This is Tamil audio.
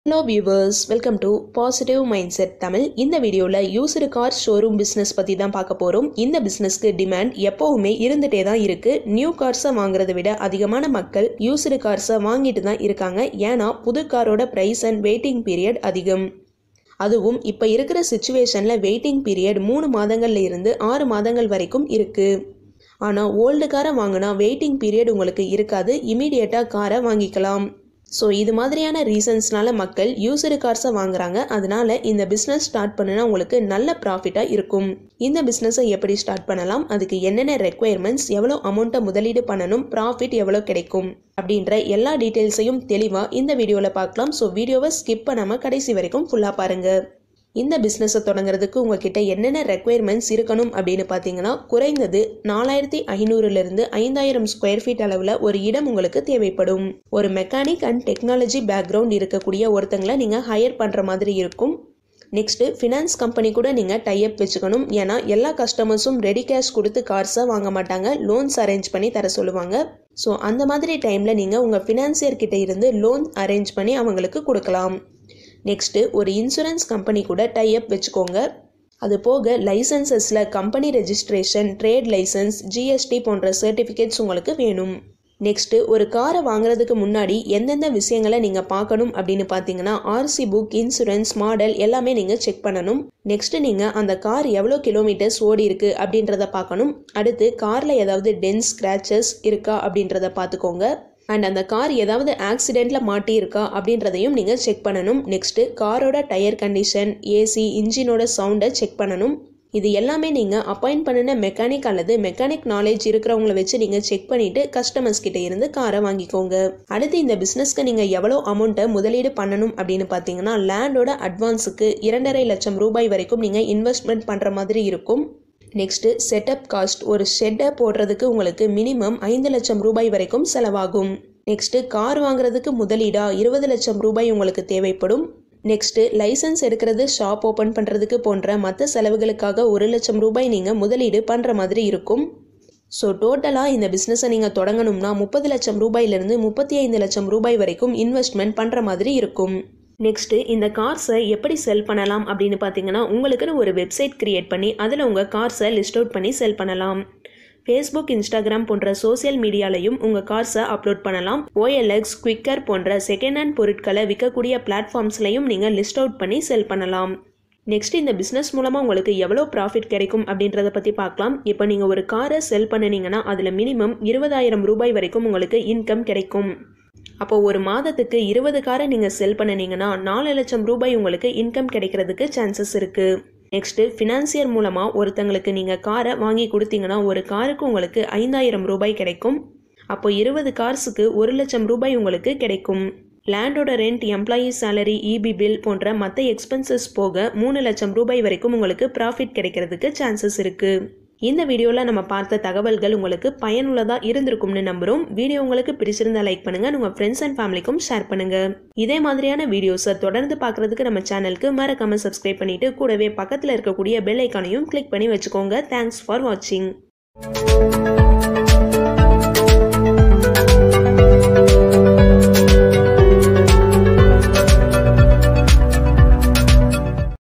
hello viewers welcome to positive mind set Tamil இந்த வீடியோவில் யூசரு கார் ஷோரூம் பிஸ்னஸ் பற்றி தான் பார்க்க போகிறோம் இந்த பிஸ்னஸ்க்கு டிமாண்ட் எப்போவுமே இருந்துகிட்டே தான் இருக்குது நியூ கார்ஸை வாங்குறதை விட அதிகமான மக்கள் யூசரு கார்ஸை வாங்கிட்டு தான் இருக்காங்க ஏன்னா புது காரோட ப்ரைஸ் அண்ட் வெயிட்டிங் பீரியட் அதிகம் அதுவும் இப்போ இருக்கிற சுச்சுவேஷனில் வெயிட்டிங் பீரியட் மூணு மாதங்கள்ல இருந்து ஆறு மாதங்கள் வரைக்கும் இருக்குது ஆனால் ஓல்டு காரை வாங்கினா வெயிட்டிங் பீரியட் உங்களுக்கு இருக்காது இமீடியட்டாக காரை வாங்கிக்கலாம் ஸோ இது மாதிரியான ரீசன்ஸ்னால மக்கள் யூசரு கார்ஸை வாங்குறாங்க அதனால இந்த பிஸ்னஸ் ஸ்டார்ட் பண்ணுனா உங்களுக்கு நல்ல ப்ராஃபிட்டாக இருக்கும் இந்த பிஸ்னஸை எப்படி ஸ்டார்ட் பண்ணலாம் அதுக்கு என்னென்ன ரெக்குயர்மெண்ட்ஸ் எவ்வளோ அமௌண்ட்டை முதலீடு பண்ணணும் ப்ராஃபிட் எவ்வளோ கிடைக்கும் அப்படின்ற எல்லா டீட்டெயில்ஸையும் தெளிவாக இந்த வீடியோவில் பார்க்கலாம் ஸோ வீடியோவை ஸ்கிப் பண்ணாமல் கடைசி வரைக்கும் ஃபுல்லாக பாருங்கள் இந்த பிஸ்னஸை தொடங்குறதுக்கு உங்ககிட்ட என்னென்ன ரெக்குயர்மெண்ட்ஸ் இருக்கணும் அப்படின்னு பார்த்தீங்கன்னா குறைந்தது நாலாயிரத்தி ஐநூறுலேருந்து ஐந்தாயிரம் ஸ்கொயர் ஃபீட் அளவில் ஒரு இடம் உங்களுக்கு தேவைப்படும் ஒரு மெக்கானிக் அண்ட் டெக்னாலஜி பேக்ரவுண்ட் இருக்கக்கூடிய ஒருத்தங்களை நீங்கள் ஹையர் பண்ணுற மாதிரி இருக்கும் நெக்ஸ்ட்டு ஃபினான்ஸ் கம்பெனி கூட நீங்கள் டைப் வச்சுக்கணும் ஏன்னா எல்லா கஸ்டமர்ஸும் ரெடி கேஷ் கொடுத்து கார்ஸை வாங்க மாட்டாங்க லோன்ஸ் அரேஞ்ச் பண்ணி தர சொல்லுவாங்க ஸோ அந்த மாதிரி டைமில் நீங்கள் உங்கள் ஃபினான்சியர் கிட்ட இருந்து லோன் அரேஞ்ச் பண்ணி அவங்களுக்கு கொடுக்கலாம் நெக்ஸ்ட்டு ஒரு இன்சூரன்ஸ் கம்பெனி கூட டைப் வச்சுக்கோங்க அது போக லைசன்சஸில் company registration trade licence GST போன்ற சர்டிஃபிகேட்ஸ் உங்களுக்கு வேணும் நெக்ஸ்ட்டு ஒரு காரை வாங்குறதுக்கு முன்னாடி எந்தெந்த விஷயங்களை நீங்கள் பார்க்கணும் அப்படின்னு பார்த்தீங்கன்னா ஆர்சி புக் இன்சூரன்ஸ் மாடல் எல்லாமே நீங்கள் செக் பண்ணணும் நெக்ஸ்ட்டு நீங்கள் அந்த கார் எவ்வளோ கிலோமீட்டர்ஸ் ஓடி இருக்கு அப்படின்றத பார்க்கணும் அடுத்து காரில் ஏதாவது டென்ஸ் ஸ்க்ராச்சஸ் இருக்கா அப்படின்றத பார்த்துக்கோங்க அண்ட் அந்த கார் ஏதாவது ஆக்சிடெண்ட்டில் மாட்டியிருக்கா அப்படின்றதையும் நீங்கள் செக் பண்ணணும் நெக்ஸ்ட்டு காரோட டயர் கண்டிஷன் ஏசி இன்ஜினோட சவுண்டை செக் பண்ணணும் இது எல்லாமே நீங்கள் அப்பாயிண்ட் பண்ணின மெக்கானிக் அல்லது மெக்கானிக் நாலேஜ் இருக்கிறவங்கள வச்சு நீங்கள் செக் பண்ணிவிட்டு கஸ்டமர்ஸ் கிட்ட இருந்து காரை வாங்கிக்கோங்க அடுத்து இந்த பிஸ்னஸ்க்கு நீங்கள் எவ்வளோ அமௌண்ட்டை முதலீடு பண்ணணும் அப்படின்னு பார்த்தீங்கன்னா லேண்டோட அட்வான்ஸுக்கு இரண்டரை லட்சம் ரூபாய் வரைக்கும் நீங்கள் இன்வெஸ்ட்மெண்ட் பண்ணுற மாதிரி இருக்கும் நெக்ஸ்ட்டு செட்டப் காஸ்ட் ஒரு ஷெட்டை போடுறதுக்கு உங்களுக்கு மினிமம் ஐந்து லட்சம் ரூபாய் வரைக்கும் செலவாகும் நெக்ஸ்ட்டு கார் வாங்குறதுக்கு முதலீடா இருபது லட்சம் ரூபாய் உங்களுக்கு தேவைப்படும் நெக்ஸ்ட்டு லைசன்ஸ் எடுக்கிறது ஷாப் ஓப்பன் பண்ணுறதுக்கு போன்ற மற்ற செலவுகளுக்காக ஒரு லட்சம் ரூபாய் நீங்கள் முதலீடு பண்ணுற மாதிரி இருக்கும் ஸோ டோட்டலாக இந்த பிஸ்னஸை நீங்கள் தொடங்கணும்னா முப்பது லட்சம் ரூபாயிலிருந்து முப்பத்தி ஐந்து லட்சம் ரூபாய் வரைக்கும் இன்வெஸ்ட்மெண்ட் பண்ணுற மாதிரி இருக்கும் நெக்ஸ்ட்டு இந்த கார்ஸை எப்படி செல் பண்ணலாம் அப்படின்னு பார்த்தீங்கன்னா உங்களுக்குன்னு ஒரு வெப்சைட் க்ரியேட் பண்ணி அதில் உங்கள் கார்ஸை லிஸ்ட் அவுட் பண்ணி செல் பண்ணலாம் ஃபேஸ்புக் இன்ஸ்டாகிராம் போன்ற சோசியல் மீடியாலையும் உங்கள் கார்ஸை அப்லோட் பண்ணலாம் ஓஎல்எக்ஸ் குவிக்கர் போன்ற செகண்ட் ஹேண்ட் பொருட்களை விற்கக்கூடிய பிளாட்ஃபார்ம்ஸ்லையும் நீங்கள் லிஸ்ட் அவுட் பண்ணி செல் பண்ணலாம் நெக்ஸ்ட் இந்த பிஸ்னஸ் மூலமாக உங்களுக்கு எவ்வளோ ப்ராஃபிட் கிடைக்கும் அப்படின்றத பற்றி பார்க்கலாம் இப்போ நீங்கள் ஒரு காரை செல் பண்ணினீங்கன்னா அதில் மினிமம் இருபதாயிரம் ரூபாய் வரைக்கும் உங்களுக்கு இன்கம் கிடைக்கும் அப்போ ஒரு மாதத்துக்கு இருபது காரை நீங்கள் செல் பண்ணினீங்கன்னா நாலு லட்சம் ரூபாய் உங்களுக்கு இன்கம் கிடைக்கிறதுக்கு சான்சஸ் இருக்குது நெக்ஸ்ட்டு ஃபினான்சியர் மூலமாக ஒருத்தங்களுக்கு நீங்கள் காரை வாங்கி கொடுத்தீங்கன்னா ஒரு காருக்கு உங்களுக்கு ஐந்தாயிரம் ரூபாய் கிடைக்கும் அப்போ இருபது கார்ஸுக்கு ஒரு லட்சம் ரூபாய் உங்களுக்கு கிடைக்கும் லேண்டோட rent employee salary EB bill போன்ற மற்ற எக்ஸ்பென்சஸ் போக மூணு லட்சம் ரூபாய் வரைக்கும் உங்களுக்கு ப்ராஃபிட் கிடைக்கிறதுக்கு சான்சஸ் இருக்குது இந்த வீடியோவில் நம்ம பார்த்த தகவல்கள் உங்களுக்கு பயனுள்ளதாக இருந்திருக்கும்னு நம்புகிறோம் வீடியோ உங்களுக்கு பிடிச்சிருந்தா லைக் பண்ணுங்கள் உங்கள் ஃப்ரெண்ட்ஸ் அண்ட் ஃபேமிலிக்கும் ஷேர் பண்ணுங்கள் இதே மாதிரியான வீடியோஸை தொடர்ந்து பார்க்குறதுக்கு நம்ம சேனலுக்கு மறக்காமல் சப்ஸ்கிரைப் பண்ணிவிட்டு கூடவே பக்கத்தில் இருக்கக்கூடிய பெல் ஐக்கானையும் கிளிக் பண்ணி வச்சுக்கோங்க தேங்க்ஸ் ஃபார் வாட்சிங்